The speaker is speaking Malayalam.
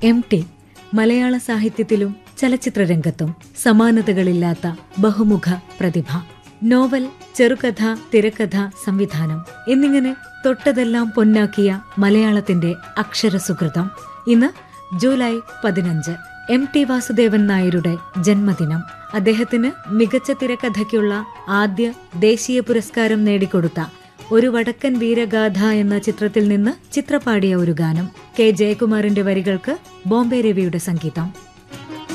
എം ടി മലയാള സാഹിത്യത്തിലും ചലച്ചിത്രരംഗത്തും സമാനതകളില്ലാത്ത ബഹുമുഖ പ്രതിഭ നോവൽ ചെറുകഥ തിരക്കഥ സംവിധാനം എന്നിങ്ങനെ തൊട്ടതെല്ലാം പൊന്നാക്കിയ മലയാളത്തിന്റെ അക്ഷരസുഹൃതം ഇന്ന് ജൂലൈ പതിനഞ്ച് എം ടി വാസുദേവൻ നായരുടെ ജന്മദിനം അദ്ദേഹത്തിന് മികച്ച തിരക്കഥയ്ക്കുള്ള ആദ്യ ദേശീയ പുരസ്കാരം നേടിക്കൊടുത്ത ഒരു വടക്കൻ വീരഗാഥ എന്ന ചിത്രത്തിൽ നിന്ന് ചിത്രപാടിയ ഒരു ഗാനം കെ ജയകുമാറിന്റെ വരികൾക്ക് ബോംബെ രവിയുടെ സംഗീതം